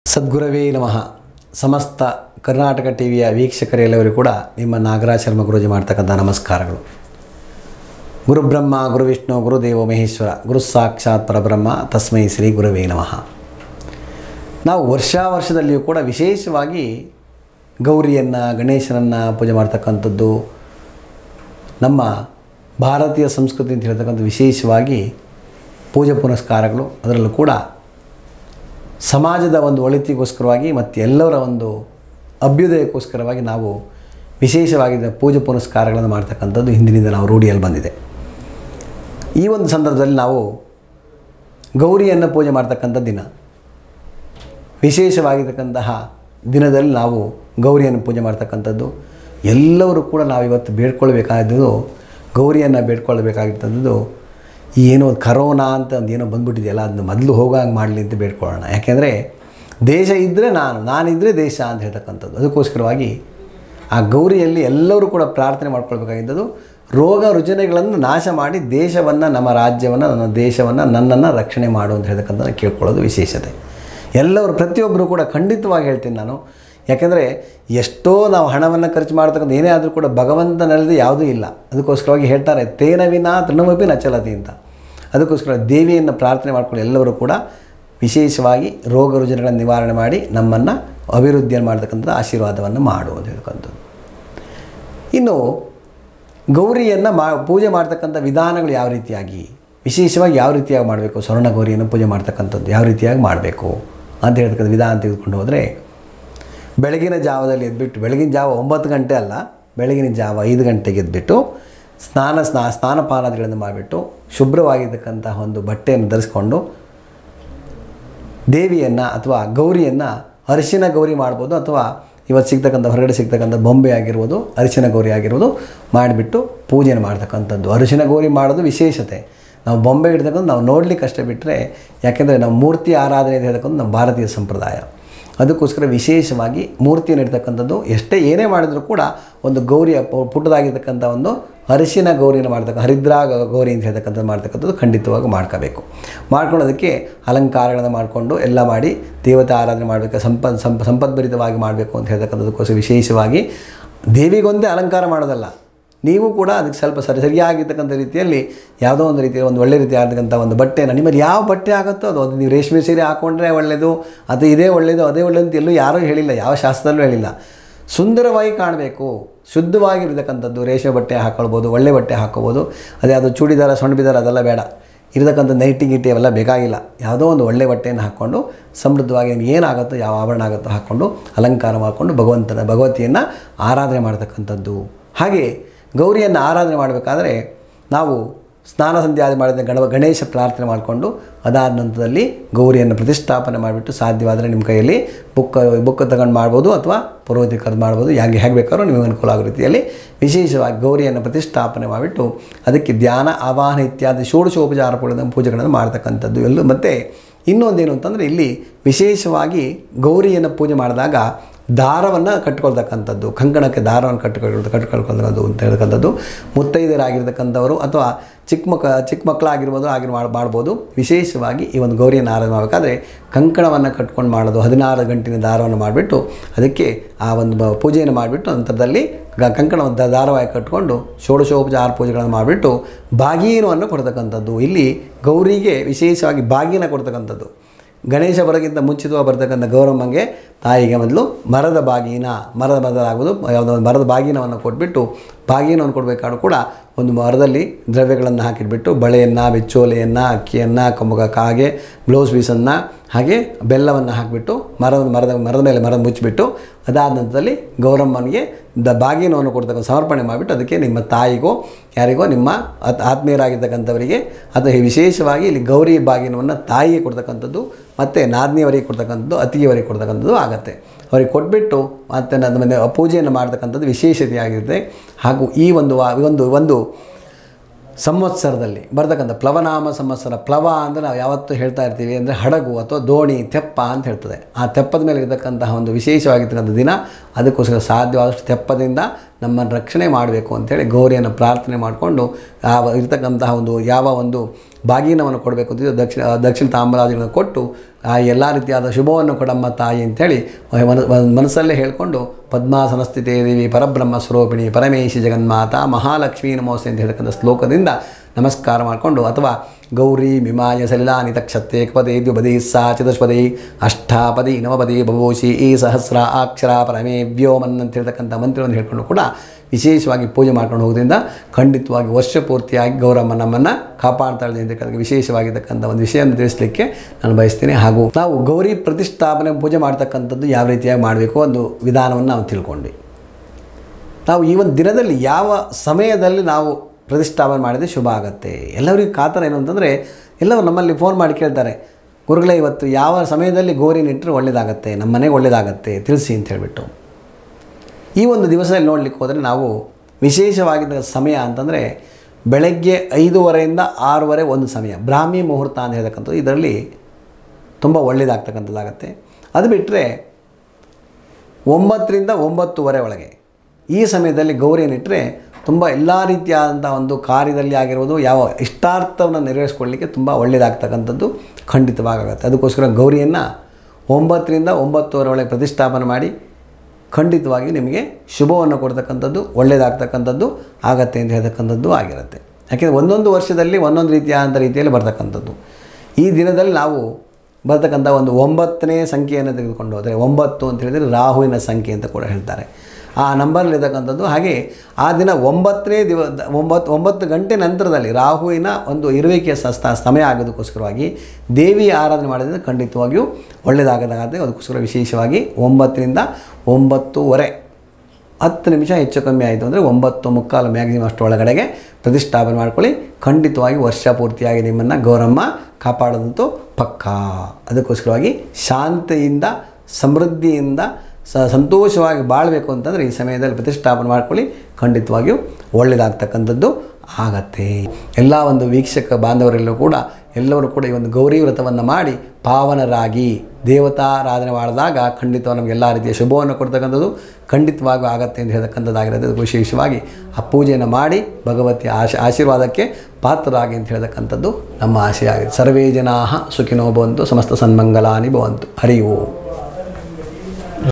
ಸದ್ಗುರವೇ ನಮಃ ಸಮಸ್ತ ಕರ್ನಾಟಕ ಟಿ ವಿಯ ವೀಕ್ಷಕರೆಲ್ಲರಿಗೂ ಕೂಡ ನಿಮ್ಮ ನಾಗರಾಜ್ ಶರ್ಮ ಗುರೂಜಿ ಮಾಡ್ತಕ್ಕಂಥ ನಮಸ್ಕಾರಗಳು ಗುರುಬ್ರಹ್ಮ ಗುರುವಿಷ್ಣು ಗುರುದೇವ ಮಹೇಶ್ವರ ಗುರು ಸಾಕ್ಷಾತ್ ಪರಬ್ರಹ್ಮ ತಸ್ಮೈ ಶ್ರೀ ಗುರುವೇ ನಮಃ ನಾವು ವರ್ಷ ವರ್ಷದಲ್ಲಿಯೂ ಕೂಡ ವಿಶೇಷವಾಗಿ ಗೌರಿಯನ್ನು ಗಣೇಶನನ್ನು ಪೂಜೆ ಮಾಡ್ತಕ್ಕಂಥದ್ದು ನಮ್ಮ ಭಾರತೀಯ ಸಂಸ್ಕೃತಿ ಅಂತ ಹೇಳ್ತಕ್ಕಂಥ ವಿಶೇಷವಾಗಿ ಪೂಜೆ ಪುನಸ್ಕಾರಗಳು ಅದರಲ್ಲೂ ಕೂಡ ಸಮಾಜದ ಒಂದು ಒಳಿತಿಗೋಸ್ಕರವಾಗಿ ಮತ್ತು ಎಲ್ಲರ ಒಂದು ಅಭ್ಯುದಯಕ್ಕೋಸ್ಕರವಾಗಿ ನಾವು ವಿಶೇಷವಾಗಿ ಪೂಜೆ ಪುನಸ್ಕಾರಗಳನ್ನು ಮಾಡ್ತಕ್ಕಂಥದ್ದು ಹಿಂದಿನಿಂದ ನಾವು ರೂಢಿಯಲ್ಲಿ ಬಂದಿದೆ ಈ ಒಂದು ಸಂದರ್ಭದಲ್ಲಿ ನಾವು ಗೌರಿಯನ್ನು ಪೂಜೆ ಮಾಡ್ತಕ್ಕಂಥ ದಿನ ವಿಶೇಷವಾಗಿರ್ತಕ್ಕಂತಹ ದಿನದಲ್ಲಿ ನಾವು ಗೌರಿಯನ್ನು ಪೂಜೆ ಮಾಡ್ತಕ್ಕಂಥದ್ದು ಎಲ್ಲರೂ ಕೂಡ ನಾವು ಇವತ್ತು ಬೇಡ್ಕೊಳ್ಬೇಕಾದದ್ದು ಗೌರಿಯನ್ನು ಬೇಡ್ಕೊಳ್ಬೇಕಾಗಿರ್ತದ್ದು ಈ ಏನೋ ಒಂದು ಕರೋನಾ ಅಂತ ಒಂದು ಏನೋ ಬಂದ್ಬಿಟ್ಟಿದೆಯಲ್ಲ ಅದನ್ನ ಮೊದಲು ಹೋಗಂಗೆ ಮಾಡಲಿ ಅಂತ ಬೇಡ್ಕೊಳ್ಳೋಣ ಯಾಕೆಂದರೆ ದೇಶ ಇದ್ದರೆ ನಾನು ನಾನಿದ್ದರೆ ದೇಶ ಅಂತ ಹೇಳ್ತಕ್ಕಂಥದ್ದು ಅದಕ್ಕೋಸ್ಕರವಾಗಿ ಆ ಗೌರಿಯಲ್ಲಿ ಎಲ್ಲರೂ ಕೂಡ ಪ್ರಾರ್ಥನೆ ಮಾಡ್ಕೊಳ್ಬೇಕಾಗಿದ್ದದು ರೋಗ ರುಜಿನಗಳನ್ನು ನಾಶ ಮಾಡಿ ದೇಶವನ್ನು ನಮ್ಮ ರಾಜ್ಯವನ್ನು ನನ್ನ ದೇಶವನ್ನು ನನ್ನನ್ನು ರಕ್ಷಣೆ ಮಾಡು ಅಂತ ಹೇಳ್ತಕ್ಕಂಥದ್ದು ಕೇಳ್ಕೊಳ್ಳೋದು ವಿಶೇಷತೆ ಎಲ್ಲರೂ ಪ್ರತಿಯೊಬ್ಬರು ಕೂಡ ಖಂಡಿತವಾಗಿ ಹೇಳ್ತೀನಿ ನಾನು ಯಾಕೆಂದರೆ ಎಷ್ಟೋ ನಾವು ಹಣವನ್ನು ಖರ್ಚು ಮಾಡ್ತಕ್ಕಂಥ ಏನೇ ಆದರೂ ಕೂಡ ಭಗವಂತನಲ್ಲದೆ ಯಾವುದೂ ಇಲ್ಲ ಅದಕ್ಕೋಸ್ಕರವಾಗಿ ಹೇಳ್ತಾರೆ ತೇನ ವಿನಾ ತೃಣಮಪಿ ನಚಲತಿ ಅಂತ ಅದಕ್ಕೋಸ್ಕರ ದೇವಿಯನ್ನು ಪ್ರಾರ್ಥನೆ ಮಾಡ್ಕೊಂಡು ಎಲ್ಲರೂ ಕೂಡ ವಿಶೇಷವಾಗಿ ರೋಗ ರುಜಿನಗಳನ್ನು ನಿವಾರಣೆ ಮಾಡಿ ನಮ್ಮನ್ನು ಅಭಿವೃದ್ಧಿಯನ್ನು ಮಾಡ್ತಕ್ಕಂಥ ಆಶೀರ್ವಾದವನ್ನು ಮಾಡು ಅಂತ ಹೇಳ್ತಕ್ಕಂಥದ್ದು ಇನ್ನು ಗೌರಿಯನ್ನು ಮಾ ಪೂಜೆ ಮಾಡ್ತಕ್ಕಂಥ ವಿಧಾನಗಳು ಯಾವ ರೀತಿಯಾಗಿ ವಿಶೇಷವಾಗಿ ಯಾವ ರೀತಿಯಾಗಿ ಮಾಡಬೇಕು ಸ್ವರ್ಣ ಗೌರಿಯನ್ನು ಪೂಜೆ ಮಾಡ್ತಕ್ಕಂಥದ್ದು ಯಾವ ರೀತಿಯಾಗಿ ಮಾಡಬೇಕು ಅಂತ ಹೇಳ್ತಕ್ಕಂಥ ವಿಧಾನ ತೆಗೆದುಕೊಂಡು ಹೋದರೆ ಬೆಳಗಿನ ಜಾವದಲ್ಲಿ ಎದ್ಬಿಟ್ಟು ಬೆಳಗಿನ ಜಾವ ಒಂಬತ್ತು ಗಂಟೆ ಅಲ್ಲ ಬೆಳಗಿನ ಜಾವ ಐದು ಗಂಟೆಗೆ ಎದ್ಬಿಟ್ಟು ಸ್ನಾನ ಸ್ನಾ ಸ್ನಾನಪಾನಾದಿಗಳನ್ನು ಮಾಡಿಬಿಟ್ಟು ಶುಭ್ರವಾಗಿರ್ತಕ್ಕಂತಹ ಒಂದು ಬಟ್ಟೆಯನ್ನು ಧರಿಸ್ಕೊಂಡು ದೇವಿಯನ್ನು ಅಥವಾ ಗೌರಿಯನ್ನು ಅರಿಶಿನ ಗೌರಿ ಮಾಡ್ಬೋದು ಅಥವಾ ಇವತ್ತು ಸಿಗ್ತಕ್ಕಂಥ ಹೊರಗಡೆ ಸಿಗ್ತಕ್ಕಂಥ ಬೊಂಬೆ ಆಗಿರ್ಬೋದು ಅರಿಶಿನ ಗೌರಿ ಆಗಿರ್ಬೋದು ಮಾಡಿಬಿಟ್ಟು ಪೂಜೆನ ಮಾಡ್ತಕ್ಕಂಥದ್ದು ಅರಿಶಿನ ಗೌರಿ ಮಾಡೋದು ವಿಶೇಷತೆ ನಾವು ಬೊಂಬೆ ಇಡ್ತಕ್ಕಂಥ ನಾವು ನೋಡಲಿಕ್ಕೆ ಅಷ್ಟೇ ಬಿಟ್ಟರೆ ಯಾಕೆಂದರೆ ನಾವು ಮೂರ್ತಿ ಆರಾಧನೆ ಅಂತ ಹೇಳ್ತಕ್ಕಂಥ ನಮ್ಮ ಭಾರತೀಯ ಸಂಪ್ರದಾಯ ಅದಕ್ಕೋಸ್ಕರ ವಿಶೇಷವಾಗಿ ಮೂರ್ತಿಯನ್ನು ಇಡ್ತಕ್ಕಂಥದ್ದು ಎಷ್ಟೇ ಏನೇ ಮಾಡಿದರೂ ಕೂಡ ಒಂದು ಗೌರಿಯ ಪು- ಪುಟ್ಟದಾಗಿರ್ತಕ್ಕಂಥ ಒಂದು ಅರಿಶಿನ ಗೌರಿನ ಮಾಡ್ತಕ್ಕ ಹರಿದ್ರಾ ಗ- ಗೌರಿ ಅಂತ ಹೇಳ್ತಕ್ಕಂಥದ್ದು ಮಾಡ್ತಕ್ಕಂಥದ್ದು ಖಂಡಿತವಾಗಿ ಮಾಡ್ಕೋಬೇಕು ಮಾಡ್ಕೊಳ್ಳೋದಕ್ಕೆ ಅಲಂಕಾರಗಳನ್ನು ಮಾಡಿಕೊಂಡು ಎಲ್ಲ ಮಾಡಿ ದೇವತೆ ಆರಾಧನೆ ಮಾಡಬೇಕು ಸಂಪ ಸಂಪ ಸಂಪದ್ಭರಿತವಾಗಿ ಮಾಡಬೇಕು ಅಂತ ಹೇಳ್ತಕ್ಕಂಥದಕ್ಕೋಸ್ಕರ ವಿಶೇಷವಾಗಿ ದೇವಿಗೊಂದೇ ಅಲಂಕಾರ ಮಾಡೋದಲ್ಲ ನೀವು ಕೂಡ ಅದಕ್ಕೆ ಸ್ವಲ್ಪ ಸರಿ ಸರಿಯಾಗಿರ್ತಕ್ಕಂಥ ರೀತಿಯಲ್ಲಿ ಯಾವುದೋ ಒಂದು ರೀತಿಯ ಒಂದು ಒಳ್ಳೆ ರೀತಿ ಆಗಿರ್ತಕ್ಕಂಥ ಒಂದು ಬಟ್ಟೆನ ನಿಮ್ಮಲ್ಲಿ ಯಾವ ಬಟ್ಟೆ ಆಗುತ್ತೋ ಅದು ಅದು ನೀವು ರೇಷ್ಮೆ ಸೀರೆ ಹಾಕ್ಕೊಂಡ್ರೆ ಒಳ್ಳೆಯದು ಅದು ಇದೇ ಒಳ್ಳೆಯದು ಅದೇ ಒಳ್ಳೆಯದು ಅಂತ ಎಲ್ಲೂ ಯಾರೂ ಹೇಳಿಲ್ಲ ಯಾವ ಶಾಸ್ತ್ರದಲ್ಲೂ ಹೇಳಿಲ್ಲ ಸುಂದರವಾಗಿ ಕಾಣಬೇಕು ಶುದ್ಧವಾಗಿರ್ತಕ್ಕಂಥದ್ದು ರೇಷ್ಮೆ ಬಟ್ಟೆ ಹಾಕೊಳ್ಬೋದು ಒಳ್ಳೆ ಬಟ್ಟೆ ಹಾಕ್ಕೋಬೋದು ಅದೇ ಅದು ಚೂಡಿದಾರ ಸೊಂಡಿದಾರ ಅದೆಲ್ಲ ಬೇಡ ಇರತಕ್ಕಂಥ ನೈಟಿ ಗಿಟಿ ಅವೆಲ್ಲ ಬೇಕಾಗಿಲ್ಲ ಯಾವುದೋ ಒಂದು ಒಳ್ಳೆ ಬಟ್ಟೆಯನ್ನು ಹಾಕ್ಕೊಂಡು ಸಮೃದ್ಧವಾಗಿ ನಿಮ್ಗೆ ಏನಾಗುತ್ತೋ ಯಾವ ಆಭರಣ ಆಗುತ್ತೋ ಹಾಕ್ಕೊಂಡು ಅಲಂಕಾರ ಮಾಡಿಕೊಂಡು ಭಗವಂತನ ಭಗವತಿಯನ್ನು ಆರಾಧನೆ ಮಾಡ್ತಕ್ಕಂಥದ್ದು ಹಾಗೆ ಗೌರಿಯನ್ನು ಆರಾಧನೆ ಮಾಡಬೇಕಾದ್ರೆ ನಾವು ಸ್ನಾನ ಸಂಧ್ಯಾದಿ ಮಾಡಿದ ಗಣ ಗಣೇಶ ಪ್ರಾರ್ಥನೆ ಮಾಡಿಕೊಂಡು ಅದಾದ ನಂತರದಲ್ಲಿ ಗೌರಿಯನ್ನು ಪ್ರತಿಷ್ಠಾಪನೆ ಮಾಡಿಬಿಟ್ಟು ಸಾಧ್ಯವಾದರೆ ನಿಮ್ಮ ಕೈಯಲ್ಲಿ ಬುಕ್ ಬುಕ್ ತಗೊಂಡು ಮಾಡ್ಬೋದು ಅಥವಾ ಪುರೋಹಿತ ಕರೆದು ಮಾಡ್ಬೋದು ಹೇಗೆ ಹೇಗೆ ಬೇಕಾದ್ರೂ ನಿಮಗೆ ಅನುಕೂಲ ಆಗೋ ರೀತಿಯಲ್ಲಿ ವಿಶೇಷವಾಗಿ ಗೌರಿಯನ್ನು ಪ್ರತಿಷ್ಠಾಪನೆ ಮಾಡಿಬಿಟ್ಟು ಅದಕ್ಕೆ ಧ್ಯಾನ ಆವಾಹನ ಇತ್ಯಾದಿ ಷೋಡಶೋಪಚಾರ ಪೂಜೆಗಳನ್ನು ಪೂಜೆಗಳನ್ನು ಮಾಡ್ತಕ್ಕಂಥದ್ದು ಎಲ್ಲೂ ಮತ್ತು ಇನ್ನೊಂದೇನು ಅಂತಂದರೆ ಇಲ್ಲಿ ವಿಶೇಷವಾಗಿ ಗೌರಿಯನ್ನು ಪೂಜೆ ಮಾಡಿದಾಗ ದಾರವನ್ನು ಕಟ್ಕೊಳ್ತಕ್ಕಂಥದ್ದು ಕಂಕಣಕ್ಕೆ ದಾರವನ್ನು ಕಟ್ಟಿಕೊಳ್ತ ಕಟ್ಕೊಳ್ಕೊಳ್ಳೋದು ಅಂತ ಹೇಳ್ತಕ್ಕಂಥದ್ದು ಮುತ್ತೈದರಾಗಿರ್ತಕ್ಕಂಥವರು ಅಥವಾ ಚಿಕ್ಕ ಮಕ್ಕ ಚಿಕ್ಕ ಮಕ್ಕಳಾಗಿರ್ಬೋದು ಆಗಿ ಮಾಡಿ ಮಾಡ್ಬೋದು ವಿಶೇಷವಾಗಿ ಈ ಒಂದು ಗೌರಿಯನ್ನು ಆರಾಧನೆ ಮಾಡಬೇಕಾದ್ರೆ ಕಂಕಣವನ್ನು ಕಟ್ಕೊಂಡು ಮಾಡೋದು ಹದಿನಾರು ಗಂಟಿನ ದಾರವನ್ನು ಮಾಡಿಬಿಟ್ಟು ಅದಕ್ಕೆ ಆ ಒಂದು ಬ- ಪೂಜೆಯನ್ನು ಮಾಡಿಬಿಟ್ಟು ನಂತರದಲ್ಲಿ ಗ ಕಂಕಣವನ್ನು ದ- ದಾರವಾಗಿ ಕಟ್ಕೊಂಡು ಷೋಡಶೋಪಚಾರ ಪೂಜೆಗಳನ್ನು ಮಾಡಿಬಿಟ್ಟು ಬಾಗೀನವನ್ನು ಕೊಡ್ತಕ್ಕಂಥದ್ದು ಇಲ್ಲಿ ಗೌರಿಗೆ ವಿಶೇಷವಾಗಿ ಬಾಗಿನ ಕೊಡ್ತಕ್ಕಂಥದ್ದು ಗಣೇಶ ಬರೋಕ್ಕಿಂತ ಮುಂಚಿತವಾಗಿ ಬರ್ತಕ್ಕಂಥ ಗೌರಮ್ಮಂಗೆ ತಾಯಿಗೆ ಮೊದಲು ಮರದ ಬಾಗಿನ ಮರದ ಬದಲಾಗುವುದು ಯಾವುದೋ ಒಂದು ಮರದ ಬಾಗಿನವನ್ನು ಕೊಟ್ಬಿಟ್ಟು ಬಾಗಿನವನ್ನು ಕೊಡಬೇಕಾದ್ರೂ ಕೂಡ ಒಂದು ಮರದಲ್ಲಿ ದ್ರವ್ಯಗಳನ್ನು ಹಾಕಿಟ್ಬಿಟ್ಟು ಬಳೆಯನ್ನು ಬೆಚ್ಚೋಲೆಯನ್ನು ಅಕ್ಕಿಯನ್ನು ಕಮ್ಮಗ ಕಾಗೆ ಬ್ಲೌಸ್ ಪೀಸನ್ನು ಹಾಗೆ ಬೆಲ್ಲವನ್ನು ಹಾಕಿಬಿಟ್ಟು ಮರದ ಮರದ ಮರದ ಮೇಲೆ ಮರದ ಮುಚ್ಚಿಬಿಟ್ಟು ಅದಾದ ನಂತರದಲ್ಲಿ ಗೌರಮ್ಮನಿಗೆ ದ ಬಾಗಿನವನ್ನು ಕೊಡ್ತಕ್ಕಂಥ ಸಮರ್ಪಣೆ ಮಾಡಿಬಿಟ್ಟು ಅದಕ್ಕೆ ನಿಮ್ಮ ತಾಯಿಗೋ ಯಾರಿಗೋ ನಿಮ್ಮ ಆತ್ ಆತ್ಮೀಯರಾಗಿರ್ತಕ್ಕಂಥವರಿಗೆ ಅಥವಾ ವಿಶೇಷವಾಗಿ ಇಲ್ಲಿ ಗೌರಿ ಬಾಗಿನವನ್ನು ತಾಯಿಗೆ ಕೊಡ್ತಕ್ಕಂಥದ್ದು ಮತ್ತು ನಾದಿನಿಯವರಿಗೆ ಕೊಡ್ತಕ್ಕಂಥದ್ದು ಅತ್ತಿಗೆಯವರಿಗೆ ಕೊಡ್ತಕ್ಕಂಥದ್ದು ಆಗುತ್ತೆ ಅವರಿಗೆ ಕೊಟ್ಬಿಟ್ಟು ಮತ್ತು ನನ್ನ ಮನೆ ಪೂಜೆಯನ್ನು ಮಾಡ್ತಕ್ಕಂಥದ್ದು ವಿಶೇಷತೆಯಾಗಿರುತ್ತೆ ಹಾಗೂ ಈ ಒಂದು ವಾ ಒಂದು ಒಂದು ಸಂವತ್ಸರದಲ್ಲಿ ಬರ್ತಕ್ಕಂಥ ಪ್ಲವನಾಮ ಸಂವತ್ಸರ ಪ್ಲವ ಅಂದರೆ ನಾವು ಯಾವತ್ತೂ ಹೇಳ್ತಾ ಇರ್ತೀವಿ ಅಂದರೆ ಹಡಗು ಅಥವಾ ದೋಣಿ ತೆಪ್ಪ ಅಂತ ಹೇಳ್ತದೆ ಆ ತೆಪ್ಪದ ಮೇಲೆ ಇರತಕ್ಕಂತಹ ಒಂದು ವಿಶೇಷವಾಗಿರ್ತಕ್ಕಂಥ ದಿನ ಅದಕ್ಕೋಸ್ಕರ ಸಾಧ್ಯವಾದಷ್ಟು ತೆಪ್ಪದಿಂದ ನಮ್ಮನ್ನು ರಕ್ಷಣೆ ಮಾಡಬೇಕು ಅಂತೇಳಿ ಗೌರಿಯನ್ನು ಪ್ರಾರ್ಥನೆ ಮಾಡಿಕೊಂಡು ಆ ಇರ್ತಕ್ಕಂತಹ ಒಂದು ಯಾವ ಒಂದು ಬಾಗಿನವನ್ನು ಕೊಡಬೇಕು ಅಂತಿದ್ದು ದಕ್ಷಿಣ ದಕ್ಷಿಣ ತಾಮ್ರಾದಿಗಳನ್ನು ಕೊಟ್ಟು ಆ ಎಲ್ಲ ರೀತಿಯಾದ ಶುಭವನ್ನು ಕೊಡಮ್ಮ ತಾಯಿ ಅಂತೇಳಿ ಮನ ಮನಸ್ಸಲ್ಲೇ ಹೇಳಿಕೊಂಡು ಪದ್ಮಾಸನ ಸ್ಥಿತೇ ದೇವಿ ಪರಬ್ರಹ್ಮ ಸ್ವರೂಪಿಣಿ ಪರಮೇಶಿ ಜಗನ್ಮಾತ ಮಹಾಲಕ್ಷ್ಮೀ ನಮೋಸ್ತೆ ಅಂತ ಹೇಳ್ತಕ್ಕಂಥ ಶ್ಲೋಕದಿಂದ ನಮಸ್ಕಾರ ಮಾಡಿಕೊಂಡು ಅಥವಾ ಗೌರಿ ಮಿಮಾಯ ಸಲಿಲಾನಿ ತಕ್ಷತೆ ಏಕಪದೇ ದ್ವಿಪದಿ ಸಾ ಚತುಷ್ಪದಿ ಅಷ್ಟಾಪದಿ ನವಪದಿ ಬಭೂಷಿ ಈ ಸಹಸ್ರ ಅಕ್ಷರ ಪರಮೇ ವ್ಯೋಮನ್ ಅಂತ ಹೇಳ್ತಕ್ಕಂಥ ಮಂತ್ರವನ್ನು ಹೇಳ್ಕೊಂಡು ಕೂಡ ವಿಶೇಷವಾಗಿ ಪೂಜೆ ಮಾಡ್ಕೊಂಡು ಹೋಗೋದ್ರಿಂದ ಖಂಡಿತವಾಗಿ ವರ್ಷ ಪೂರ್ತಿಯಾಗಿ ಗೌರಮ್ಮ ನಮ್ಮನ್ನು ಕಾಪಾಡ್ತಾಳೆ ಅಂತಕ್ಕಂಥ ವಿಶೇಷವಾಗಿರ್ತಕ್ಕಂಥ ಒಂದು ವಿಷಯವನ್ನು ತಿಳಿಸಲಿಕ್ಕೆ ನಾನು ಬಯಸ್ತೀನಿ ಹಾಗೂ ನಾವು ಗೌರಿ ಪ್ರತಿಷ್ಠಾಪನೆ ಪೂಜೆ ಮಾಡ್ತಕ್ಕಂಥದ್ದು ಯಾವ ರೀತಿಯಾಗಿ ಮಾಡಬೇಕು ಒಂದು ವಿಧಾನವನ್ನು ನಾವು ತಿಳ್ಕೊಂಡ್ವಿ ನಾವು ಈ ಒಂದು ದಿನದಲ್ಲಿ ಯಾವ ಸಮಯದಲ್ಲಿ ನಾವು ಪ್ರತಿಷ್ಠಾಪನೆ ಮಾಡಿದರೆ ಶುಭ ಆಗುತ್ತೆ ಎಲ್ಲರಿಗೂ ಕಾತರ ಏನು ಅಂತಂದರೆ ಎಲ್ಲರೂ ನಮ್ಮಲ್ಲಿ ಫೋನ್ ಮಾಡಿ ಕೇಳ್ತಾರೆ ಗುರುಗಳೇ ಇವತ್ತು ಯಾವ ಸಮಯದಲ್ಲಿ ಗೋರಿನಿಟ್ಟರೆ ಒಳ್ಳೆಯದಾಗತ್ತೆ ನಮ್ಮ ಮನೆಗೆ ಒಳ್ಳೆಯದಾಗತ್ತೆ ತಿಳಿಸಿ ಅಂತ ಹೇಳಿಬಿಟ್ಟು ಈ ಒಂದು ದಿವಸದಲ್ಲಿ ನೋಡಲಿಕ್ಕೆ ಹೋದರೆ ನಾವು ವಿಶೇಷವಾಗಿದ್ದ ಸಮಯ ಅಂತಂದರೆ ಬೆಳಗ್ಗೆ ಐದೂವರೆಯಿಂದ ಆರೂವರೆ ಒಂದು ಸಮಯ ಬ್ರಾಹ್ಮಿ ಮುಹೂರ್ತ ಅಂತ ಹೇಳ್ತಕ್ಕಂಥದ್ದು ಇದರಲ್ಲಿ ತುಂಬ ಒಳ್ಳೆಯದಾಗ್ತಕ್ಕಂಥದ್ದಾಗತ್ತೆ ಅದು ಬಿಟ್ಟರೆ ಒಂಬತ್ತರಿಂದ ಒಂಬತ್ತುವರೆ ಒಳಗೆ ಈ ಸಮಯದಲ್ಲಿ ಗೌರಿಯನ್ನಿಟ್ಟರೆ ತುಂಬ ಎಲ್ಲ ರೀತಿಯಾದಂಥ ಒಂದು ಕಾರ್ಯದಲ್ಲಿ ಆಗಿರ್ಬೋದು ಯಾವ ಇಷ್ಟಾರ್ಥವನ್ನು ನೆರವೇರಿಸ್ಕೊಳ್ಳಿಕ್ಕೆ ತುಂಬ ಒಳ್ಳೆಯದಾಗ್ತಕ್ಕಂಥದ್ದು ಖಂಡಿತವಾಗುತ್ತೆ ಅದಕ್ಕೋಸ್ಕರ ಗೌರಿಯನ್ನು ಒಂಬತ್ತರಿಂದ ಒಂಬತ್ತುವರೆ ಒಳಗೆ ಪ್ರತಿಷ್ಠಾಪನೆ ಮಾಡಿ ಖಂಡಿತವಾಗಿ ನಿಮಗೆ ಶುಭವನ್ನು ಕೊಡ್ತಕ್ಕಂಥದ್ದು ಒಳ್ಳೆಯದಾಗ್ತಕ್ಕಂಥದ್ದು ಆಗತ್ತೆ ಅಂತ ಹೇಳ್ತಕ್ಕಂಥದ್ದು ಆಗಿರುತ್ತೆ ಯಾಕೆಂದರೆ ಒಂದೊಂದು ವರ್ಷದಲ್ಲಿ ಒಂದೊಂದು ರೀತಿಯಾದಂಥ ರೀತಿಯಲ್ಲಿ ಬರ್ತಕ್ಕಂಥದ್ದು ಈ ದಿನದಲ್ಲಿ ನಾವು ಬರ್ತಕ್ಕಂಥ ಒಂದು ಒಂಬತ್ತನೇ ಸಂಖ್ಯೆಯನ್ನು ತೆಗೆದುಕೊಂಡು ಹೋದರೆ ಒಂಬತ್ತು ಅಂತ ಹೇಳಿದರೆ ರಾಹುವಿನ ಸಂಖ್ಯೆ ಅಂತ ಕೂಡ ಹೇಳ್ತಾರೆ ಆ ನಂಬರ್ಲಿರ್ತಕ್ಕಂಥದ್ದು ಹಾಗೆ ಆ ದಿನ ಒಂಬತ್ತನೇ ದಿವ ಒಂಬತ್ತು ಒಂಬತ್ತು ಗಂಟೆ ನಂತರದಲ್ಲಿ ರಾಹುವಿನ ಒಂದು ಇರುವಿಕೆಯ ಸಸ್ತ ಸಮಯ ಆಗೋದಕ್ಕೋಸ್ಕರವಾಗಿ ದೇವಿಯ ಆರಾಧನೆ ಮಾಡೋದ್ರಿಂದ ಖಂಡಿತವಾಗಿಯೂ ಒಳ್ಳೆಯದಾಗದಾಗತ್ತೆ ಅದಕ್ಕೋಸ್ಕರ ವಿಶೇಷವಾಗಿ ಒಂಬತ್ತರಿಂದ ಒಂಬತ್ತುವರೆ ಹತ್ತು ನಿಮಿಷ ಹೆಚ್ಚು ಕಮ್ಮಿ ಆಯಿತು ಅಂದರೆ ಒಂಬತ್ತು ಮುಕ್ಕಾಲು ಮ್ಯಾಕ್ಸಿಮಮ್ ಅಷ್ಟು ಒಳಗಡೆಗೆ ಪ್ರತಿಷ್ಠಾಪನೆ ಮಾಡ್ಕೊಳ್ಳಿ ಖಂಡಿತವಾಗಿ ವರ್ಷ ಪೂರ್ತಿಯಾಗಿ ನಿಮ್ಮನ್ನು ಗೌರಮ್ಮ ಕಾಪಾಡೋದಂತೂ ಪಕ್ಕಾ ಅದಕ್ಕೋಸ್ಕರವಾಗಿ ಶಾಂತಿಯಿಂದ ಸಮೃದ್ಧಿಯಿಂದ ಸ ಸಂತೋಷವಾಗಿ ಬಾಳಬೇಕು ಅಂತಂದರೆ ಈ ಸಮಯದಲ್ಲಿ ಪ್ರತಿಷ್ಠಾಪನೆ ಮಾಡ್ಕೊಳ್ಳಿ ಖಂಡಿತವಾಗಿಯೂ ಒಳ್ಳೆಯದಾಗ್ತಕ್ಕಂಥದ್ದು ಆಗತ್ತೆ ಎಲ್ಲ ಒಂದು ವೀಕ್ಷಕ ಬಾಂಧವರೆಲ್ಲರೂ ಕೂಡ ಎಲ್ಲರೂ ಕೂಡ ಈ ಒಂದು ಗೌರಿ ವ್ರತವನ್ನು ಮಾಡಿ ಪಾವನರಾಗಿ ದೇವತಾರಾಧನೆ ಮಾಡಿದಾಗ ಖಂಡಿತವಾಗಿ ನಮಗೆ ಎಲ್ಲ ರೀತಿಯ ಶುಭವನ್ನು ಕೊಡ್ತಕ್ಕಂಥದ್ದು ಖಂಡಿತವಾಗಿ ಆಗತ್ತೆ ಅಂತ ಹೇಳ್ತಕ್ಕಂಥದ್ದಾಗಿರುತ್ತೆ ಅದಕ್ಕೆ ವಿಶೇಷವಾಗಿ ಆ ಪೂಜೆಯನ್ನು ಮಾಡಿ ಭಗವತಿಯ ಆಶ ಆಶೀರ್ವಾದಕ್ಕೆ ಪಾತ್ರರಾಗಿ ಅಂತ ಹೇಳ್ತಕ್ಕಂಥದ್ದು ನಮ್ಮ ಆಶಯ ಆಗಿದೆ ಸರ್ವೇ ಜನಾ ಸುಖಿನೋ ಭವಂತು ಸಮಸ್ತ ಸನ್ಮಂಗಲಾನಿ ಭವಂತು ಹರಿ ಓಂ